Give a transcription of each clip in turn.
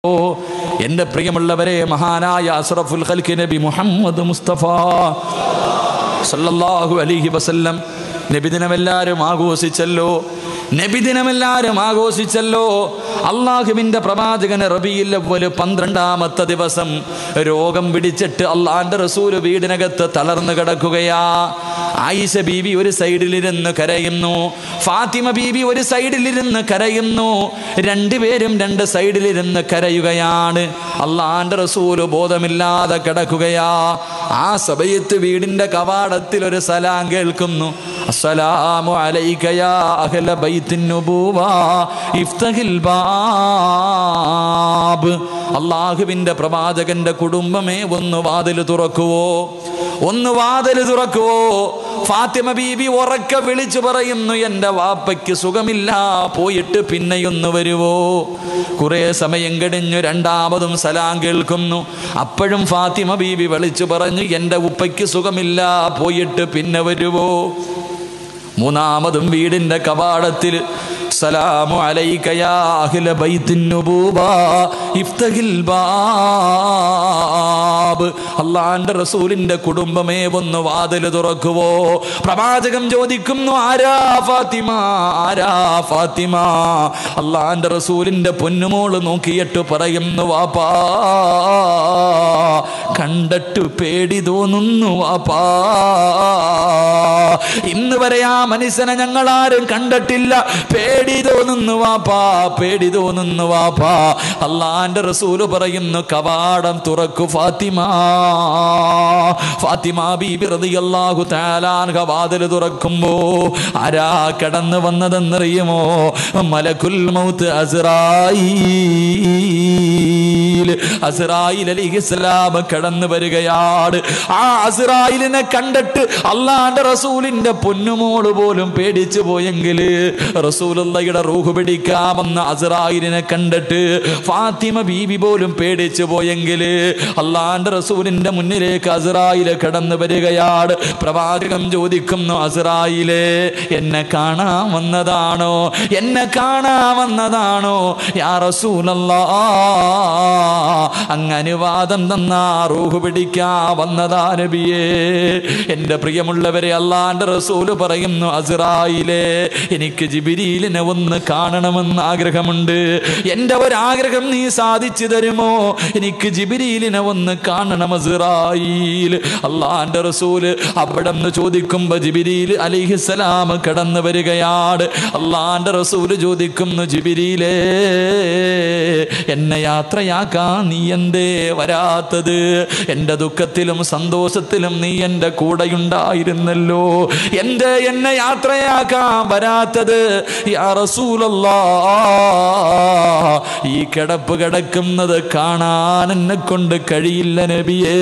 എൻ്റെ പ്രിയമുള്ളവരെ മഹാനായ അസ്റഫുൽ ഖൽക്ക് നബി മുഹമ്മദ് മുസ്തഫ സല്ലല്ലാഹു അലൈഹി വസല്ലം നബിദിനമെല്ലാവരും ആഘോഷിച്ചല്ലോ നബിദിനമെല്ലാവരും ആഘോഷിച്ചല്ലോ അള്ളാഹുവിൻ്റെ പ്രവാചകൻ റബിയിൽ ഒരു പന്ത്രണ്ടാമത്തെ ദിവസം രോഗം പിടിച്ചിട്ട് അള്ളാന്റെ റസൂല് വീടിനകത്ത് തളർന്നു കിടക്കുകയാ ആയിഷ ബീവി ഒരു സൈഡിലിരുന്ന് കരയുന്നു ഫാത്തിമ ബീവി ഒരു സൈഡിലിരുന്ന് കരയുന്നു രണ്ടുപേരും രണ്ട് സൈഡിലിരുന്ന് കരയുകയാണ് അള്ളാന്റെ റസൂല് ബോധമില്ലാതെ കിടക്കുകയാ ആ സമയത്ത് വീടിന്റെ കവാടത്തിൽ ഒരു സലാം കേൾക്കുന്നു അസ്സലാമു അലൈക യാ അഹ്ല ബൈത്തിൻ നുബുവ ഇഫ്തഹിൽ ബാബ് അള്ളാഹുവിന്റെ പ്രവാചകന്റെ കുടുംബമേ ഒന്ന് വാതിൽ തുറക്കുവോ ഒന്ന് വാതിൽ തുറക്കുവോ ഫാത്തിമ ബീബി ഉറക്കെ വിളിച്ചു പറയുന്നു എൻ്റെ വാപ്പയ്ക്ക് സുഖമില്ല പോയിട്ട് പിന്നെയൊന്ന് വരുവോ കുറേ സമയം കഴിഞ്ഞു രണ്ടാമതും സലാം കേൾക്കുന്നു അപ്പോഴും ഫാത്തിമ ബീബി വിളിച്ചു പറഞ്ഞു എൻ്റെ ഉപ്പയ്ക്ക് സുഖമില്ല പോയിട്ട് പിന്നെ വരുവോ മൂന്നാമതും വീടിന്റെ കവാടത്തിൽ സലാമു അലൈക യാ അഹ്ല ബൈത്തിൻ നുബൂബ ഇഫ്തഹിൽ ബാബ് അള്ളാന്റെ റസൂലിന്റെ കുടുംബമേ ഒന്ന് വാതിൽ തുറക്കുവോ പ്രവാചകം ചോദിക്കുന്നു ആരാ ഫാത്തിമ ആരാ ഫാത്തിമ അള്ളാന്റെ റസൂലിന്റെ പൊന്നുമോള് നോക്കിയിട്ട് പറയുന്നു വാപ്പാ കണ്ടിട്ട് പേടി തോന്നുന്നു വാപ്പാ ഇന്ന് വരെ ആ മനുഷ്യനെ ഞങ്ങൾ ആരും കണ്ടിട്ടില്ല പേടി തോന്നുന്നു വാപ്പാ പേടി തോന്നുന്നു വാപ്പാ അള്ളാന്റെ റസൂല് പറയുന്നു കവാടം തുറക്കു ഫാത്തിമ ഫാത്തിമ ബീബി റളിയല്ലാഹു തആലാൻഹ വാതിൽ തുറക്കുമ്പോ ആരാ കടന്നു വന്നതെന്നറിയുമോ മലക്കുൽ മൗത്ത് അസ്റായീൽ അസ്റായിൽ അലിഹിസ്ലാം കടന്നു വരികയാണ് ആ അസ്റായിലിനെ കണ്ടിട്ട് അള്ളാന്റെ റസൂലിന്റെ പൊന്നുമോള് പോലും പേടിച്ചു പോയെങ്കിൽ റസൂലുള്ളയുടെ റൂഹ് പിടിക്കാമെന്ന അസ്റായിലിനെ കണ്ടിട്ട് ഫാത്തിമ ബീബി പോലും പേടിച്ചു പോയെങ്കിൽ അള്ളാന്റെ റസൂലിന്റെ മുന്നിലേക്ക് അസ്റായില് കടന്നു വരികയാണ് പ്രവാചകം ചോദിക്കുന്നു അസ്റായിലെ എന്നെ കാണാൻ വന്നതാണോ എന്നെ കാണാൻ വന്നതാണോ യാ റസൂലല്ലാ അങ്ങ് അനുവാദം തന്നാ റൂഹ് പിടിക്കാ വന്നതാ നബിയേ എൻ്റെ പ്രിയമുള്ളവരെ അള്ളാന്റെ റസൂല് പറയുന്നു അസ്റായിലെ എനിക്ക് ജിബിരിയിലിനെ ഒന്ന് കാണണമെന്ന് ആഗ്രഹമുണ്ട് എൻ്റെ ഒരാഗ്രഹം നീ സാധിച്ചു തരുമോ എനിക്ക് ജിബിരിയിലിനെ ഒന്ന് കാണണം അസ്റായിൽ അള്ളാന്റെ റസൂല് അവിടെ നിന്ന് ചോദിക്കുമ്പോ ജിബിരിയിൽ അലിഹിസലാം കടന്നു വരികയാണ് അള്ളാന്റെ റസൂല് ചോദിക്കുന്നു ജിബിരിയിലേ എന്നെ യാത്രയാക്കാൻ നീ എന്തേ വരാത്തത് എൻ്റെ ദുഃഖത്തിലും സന്തോഷത്തിലും നീ എൻ്റെ കൂടെയുണ്ടായിരുന്നല്ലോ എന്തേ എന്നെ യാത്രയാക്കാൻ വരാത്തത് യാ റസൂലല്ലാ ഈ കിടപ്പ് കിടക്കുന്നത് കാണാൻ എന്നെ കൊണ്ട് കഴിയില്ല നബിയേ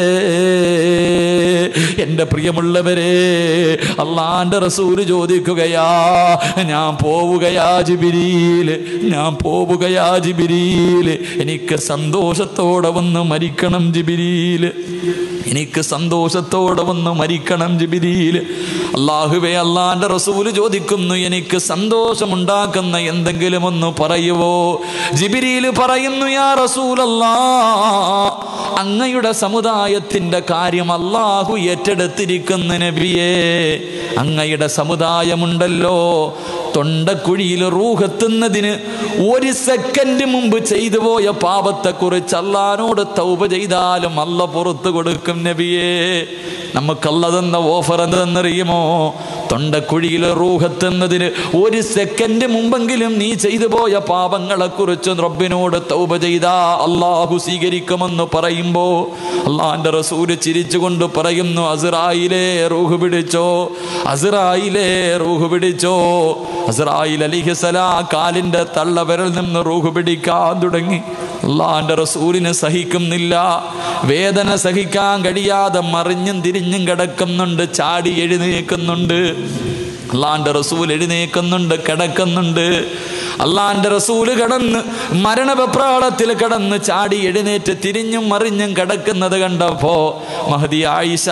എൻ്റെ പ്രിയമുള്ളവരെ അള്ളാന്റെ റസൂല് ചോദിക്കുകയാ ഞാൻ പോവുകയാ ജിബിരിയില് ഞാൻ പോവുകയാ ജിബിരിയില് എനിക്ക് സന്തോഷത്തോടെ വന്ന് മരിക്കണം ജിബിരിയില് എനിക്ക് സന്തോഷത്തോടെ വന്ന് മരിക്കണം ജിബിരിയില് അള്ളാഹുവെ അള്ളാന്റെ റസൂല് ചോദിക്കുന്നു എനിക്ക് സന്തോഷമുണ്ടാക്കുന്ന എന്തെങ്കിലും ഒന്ന് പറയുവോ ജിബിരിയിൽ പറയുന്നു യാ റസൂലല്ലാ അങ്ങയുടെ സമുദായത്തിന്റെ കാര്യം അള്ളാഹു ഏറ്റെടുത്തിരിക്കുന്ന നബിയേ അങ്ങയുടെ സമുദായമുണ്ടല്ലോ തൊണ്ടക്കുഴിയിൽ റൂഹെത്തുന്നതിന് ഒരു സെക്കൻഡ് മുമ്പ് ചെയ്തു പോയ പാപത്തെക്കുറിച്ച് അള്ളഹാനോട് തൗപ ചെയ്താലും അല്ല പുറത്തു കൊടുക്കും നബിയേ നമുക്കല്ല തന്ന ഓഫർ എന്തെന്നറിയുമോ തൊണ്ടക്കുഴിയിൽ റൂഹെത്തുന്നതിന് ഒരു സെക്കൻഡ് മുമ്പെങ്കിലും നീ ചെയ്തു പോയ പാപങ്ങളെക്കുറിച്ച് റബ്ബിനോട് തൗപ ചെയ്താ അള്ളാഹു സ്വീകരിക്കുമെന്ന് പറയുമ്പോ അള്ളാന്റെ റസൂല് ചിരിച്ചുകൊണ്ട് പറയുന്നു അസിറായിലെ റൂഹ് പിടിച്ചോ അസിറായിലെ റൂഹ് പിടിച്ചോ അസിറായിൽ അലിഹിസലാ കാലിന്റെ തള്ളവിരൽ നിന്ന് റൂഹ് പിടിക്കാൻ തുടങ്ങി അള്ളാന്റെ റസൂലിന് സഹിക്കുന്നില്ല വേദന സഹിക്കാൻ കഴിയാതെ മറിഞ്ഞും തിരിഞ്ഞും കിടക്കുന്നുണ്ട് ചാടി എഴുന്നേക്കുന്നുണ്ട് അള്ളാന്റെ റസൂൽ എഴുന്നേക്കുന്നുണ്ട് കിടക്കുന്നുണ്ട് അള്ളാന്റെ റസൂല് കടന്ന് മരണവെപ്രാളത്തിൽ കടന്ന് ചാടി എഴുന്നേറ്റ് തിരിഞ്ഞും മറിഞ്ഞും കിടക്കുന്നത് കണ്ടപ്പോ മഹദി ആയിഷ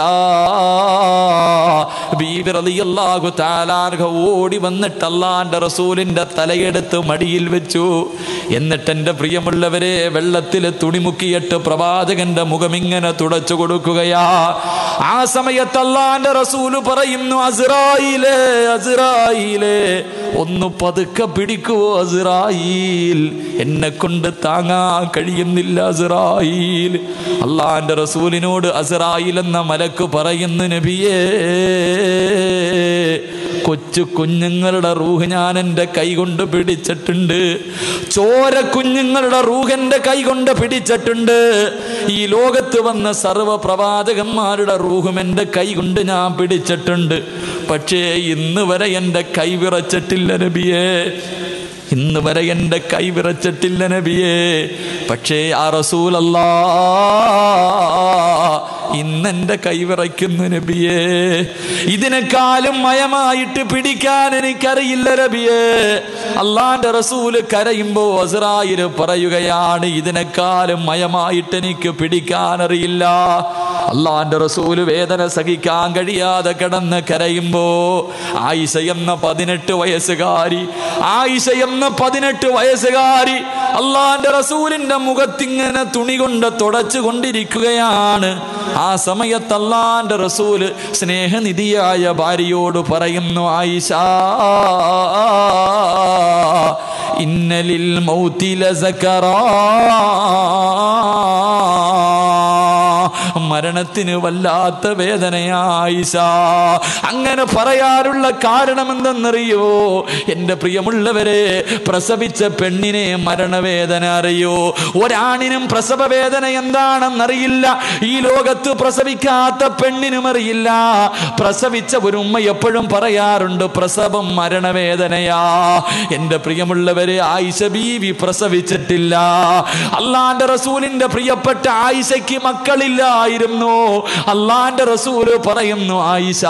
ബീബി റളിയല്ലാഹു തആലാർഹ ഓടി വന്നിട്ട് അള്ളാന്റെ റസൂലിന്റെ തലയെടുത്ത് മടിയിൽ വെച്ചു എന്നിട്ട് എൻ്റെ പ്രിയമുള്ളവരെ വെള്ളത്തിൽ തുണിമുക്കിയിട്ട് പ്രവാചകന്റെ മുഖം ഇങ്ങനെ തുടച്ചു കൊടുക്കുകയാ ആ സമയത്ത് അള്ളാന്റെ റസൂല് പറയുന്നു അസ്രായിലേ അസ്രായിലേ ഒന്ന് പതുക്കെ പിടിക്കുവോ അസ്രായിൽ എന്നെ കൊണ്ട് താങ്ങാൻ കഴിയുന്നില്ല അസ്രായിൽ അള്ളാന്റെ റസൂലിനോട് അസ്രായിൽ എന്ന മലക്ക് പറയുന്നു നബിയേ കൊച്ചു കുഞ്ഞുങ്ങളുടെ റൂഹ് ഞാൻ എൻ്റെ കൈ കൊണ്ട് പിടിച്ചിട്ടുണ്ട് ചോര കുഞ്ഞുങ്ങളുടെ റൂഹ് എൻ്റെ കൈ കൊണ്ട് പിടിച്ചിട്ടുണ്ട് ഈ ലോകത്ത് വന്ന സർവ പ്രവാചകന്മാരുടെ റൂഹും എൻ്റെ കൈ കൊണ്ട് ഞാൻ പിടിച്ചിട്ടുണ്ട് പക്ഷേ ഇന്ന് വരെ എൻ്റെ കൈ വിറച്ചിട്ടില്ല നബിയേ ഇന്ന് വരെ എൻ്റെ കൈ വിറച്ചിട്ടില്ല നബിയേ പക്ഷേ ആ റസൂലല്ലാ ഇന്നെൻ്റെ കൈ വിറയ്ക്കുന്നു നബിയേ ഇതിനെക്കാളും മയമായിട്ട് പിടിക്കാൻ എനിക്കറിയില്ല നബിയേ അള്ളാന്റെ റസൂല് കരയുമ്പോ അസറായില് പറയുകയാണ് ഇതിനെക്കാളും മയമായിട്ട് എനിക്ക് പിടിക്കാൻ അറിയില്ല അള്ളാന്റെ റസൂല് വേദന സഹിക്കാൻ കഴിയാതെ കിടന്ന് കരയുമ്പോ ആയിഷ എന്ന പതിനെട്ട് വയസ്സുകാരി ആയിഷ എന്ന പതിനെട്ട് വയസ്സുകാരി അള്ളാന്റെ റസൂലിന്റെ മുഖത്തിങ്ങനെ തുണി കൊണ്ട് തുടച്ചു കൊണ്ടിരിക്കുകയാണ് ആ സമയത്ത് അള്ളാന്റെ റസൂല് സ്നേഹനിധിയായ ഭാര്യയോട് പറയുന്നു ആയിഷ ഇന്നലിൽ മൗത്തില മരണത്തിന് വല്ലാത്ത വേദനയായിഷ അങ്ങനെ പറയാനുള്ള കാരണം എന്തെന്നറിയോ എൻ്റെ പ്രിയമുള്ളവരെ പ്രസവിച്ച പെണ്ണിനെ മരണവേദന അറിയോ ഒരാണിനും പ്രസവ വേദന എന്താണെന്നറിയില്ല ഈ ലോകത്ത് പ്രസവിക്കാത്ത പെണ്ണിനും അറിയില്ല പ്രസവിച്ച ഒരു ഉമ്മ എപ്പോഴും പറയാറുണ്ട് പ്രസവം മരണവേദനയാ എൻ്റെ പ്രിയമുള്ളവരെ ആയിഷ ബീവി പ്രസവിച്ചിട്ടില്ല അള്ളാന്റെ റസൂലിന്റെ പ്രിയപ്പെട്ട ആയിഷയ്ക്ക് മക്കളില്ലായിരുന്നു അള്ളാന്റെ റസൂല് പറയുന്നു ആയിഷ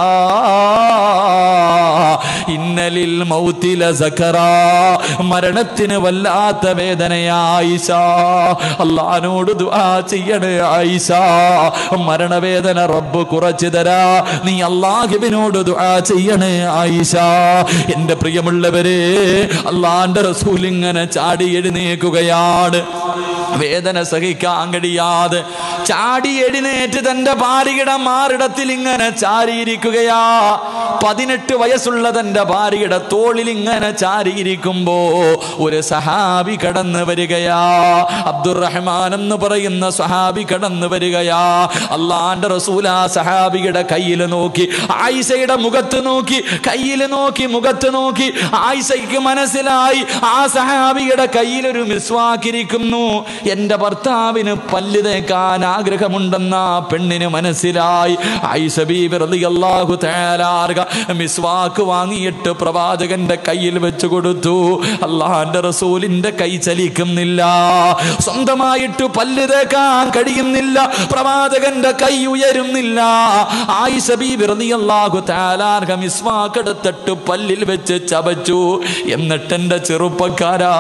ഇന്നലിൽ മൗത്തില സക്കറ മരണത്തിന് വല്ലാത്ത വേദനയാ ആയിഷ അള്ളഹാനോട് ദുആ ചെയ്യണേ ആയിഷ മരണവേദന റബ്ബ് കുറച്ചു തരാ നീ അള്ളാഹിബിനോട് ദുആ ചെയ്യണേ ആയിഷ എൻ്റെ പ്രിയമുള്ളവരെ അള്ളാന്റെ റസൂൽ ഇങ്ങനെ ചാടി എഴുന്നേക്കുകയാണ് വേദന സഹിക്കാൻ കഴിയാതെ ചാടി എഴുന്നേറ്റ് തന്റെ ഭാര്യയുടെ മാറിടത്തിൽ ഇങ്ങനെ ചാരിയിരിക്കുകയാ പതിനെട്ട് വയസ്സുള്ള തന്റെ ഭാര്യയുടെ തോളിൽ ഇങ്ങനെ ചാരിയിരിക്കുമ്പോ ഒരു സഹാബി കടന്നു വരികയാ അബ്ദുറഹ്മാൻ എന്ന് പറയുന്ന സഹാബി കടന്നു വരികയാ അള്ളാന്റെ റസൂല സഹാബിയുടെ കയ്യിൽ നോക്കി ആയിഷയുടെ മുഖത്ത് നോക്കി കയ്യിൽ നോക്കി മുഖത്ത് നോക്കി ആയിഷയ്ക്ക് മനസ്സിലായി ആ സഹാബിയുടെ കയ്യിൽ ഒരു മിസ്വാക്കിരിക്കുന്നു എന്റെ ഭർത്താവിന് പല്ല് തേക്കാൻ ആഗ്രഹമുണ്ടെന്ന ആ പെണ്ണിന് മനസ്സിലായി ആയിഷ ബീബി റളിയല്ലാഹു തആലാർക മിസ്വാക്ക് വാങ്ങിയിട്ട് പ്രവാചകന്റെ കയ്യിൽ വെച്ച് കൊടുത്തു അള്ളാന്റെ റസൂലിന്റെ കൈ ചലിക്കുന്നില്ല സ്വന്തമായിട്ട് പല്ല് തേക്കാൻ കഴിയുന്നില്ല പ്രവാചകന്റെ കൈ ഉയരുന്നില്ല ആയിഷ ബീബി റളിയല്ലാഹു തആലാർക മിസ്വാക്ക് എടുത്തിട്ട് പല്ലിൽ വെച്ച് ചവച്ചു എന്നിട്ട് എന്റെ ചെറുപ്പക്കാരാ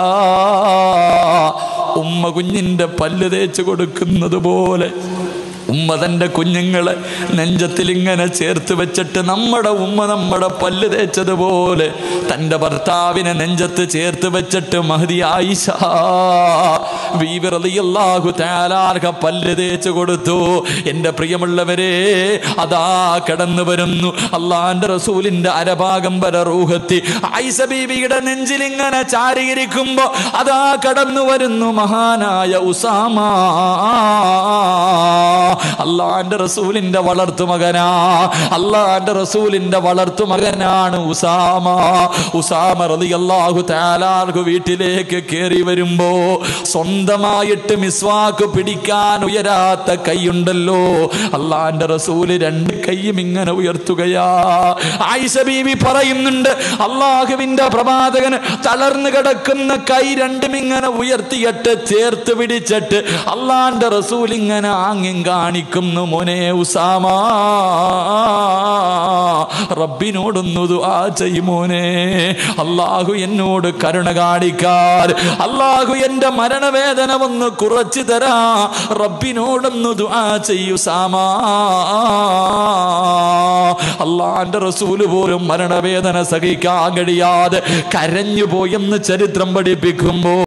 ഉമ്മ കുഞ്ഞിന്റെ പല്ല് തേച്ച് കൊടുക്കുന്നത് പോലെ ഉമ്മ തൻ്റെ കുഞ്ഞുങ്ങളെ നെഞ്ചത്തിൽ ഇങ്ങനെ ചേർത്ത് വെച്ചിട്ട് നമ്മുടെ ഉമ്മ നമ്മുടെ പല്ല് തേച്ചതുപോലെ തൻ്റെ ഭർത്താവിനെ നെഞ്ചത്ത് ചേർത്ത് വെച്ചിട്ട് മഹതി ആയിഷ വീവിറലിയല്ലാഹു തേലാർഹ പല്ല് തേച്ച് കൊടുത്തു എൻ്റെ പ്രിയമുള്ളവരെ അതാ കടന്നു വരുന്നു അള്ളാന്റെ റസൂലിന്റെ അരഭാഗം വരെ റൂഹത്തി ആയിഷ ബീവിയുടെ നെഞ്ചിൽ ഇങ്ങനെ ചാരിയിരിക്കുമ്പോ അതാ കടന്നു വരുന്നു മഹാനായ ഉസാമ അള്ളാന്റെ റസൂലിന്റെ വളർത്തു മകനാ അള്ളാന്റെ റസൂലിന്റെ വളർത്തു മകനാണ് ഉസാമ ഉസാമ റളിയല്ലാഹു തആലാഹു വീട്ടിലേക്ക് കയറി വരുമ്പോ സ്വന്തമായിട്ട് മിസ്വാക്ക് പിടിക്കാൻ ഉയരാത്ത കൈയുണ്ടല്ലോ അള്ളാന്റെ റസൂല് രണ്ട് കൈ കൈയും ഇങ്ങനെ ഉയർത്തുകയാ ആയിഷ ബീവി പറയുന്നുണ്ട് അള്ളാഹുവിന്റെ പ്രവാചകൻ തളർന്നു കിടക്കുന്ന കൈ രണ്ടും ഇങ്ങനെ ഉയർത്തിയിട്ട് ചേർത്ത് പിടിച്ചിട്ട് അള്ളാന്റെ റസൂൽ ഇങ്ങനെ ആംഗ്യം കാണിക്കുന്നു മോനെ ഉസാമ റബ്ബിനോടൊന്നു ദുആ ചെയ്യുമോനെ അള്ളാഹു എന്നോട് കരുണ കാണിക്കാൻ അള്ളാഹു എന്റെ മരണവേദന ഒന്ന് കുറച്ചു തരാ റബ്ബിനോടൊന്നു ദുആ ചെയ്യൂ സാമാ അള്ളാന്റെ റസൂല് പോലും മരണവേദന സഹിക്കാൻ കഴിയാതെ കരഞ്ഞു പോയെന്ന് ചരിത്രം പഠിപ്പിക്കുമ്പോ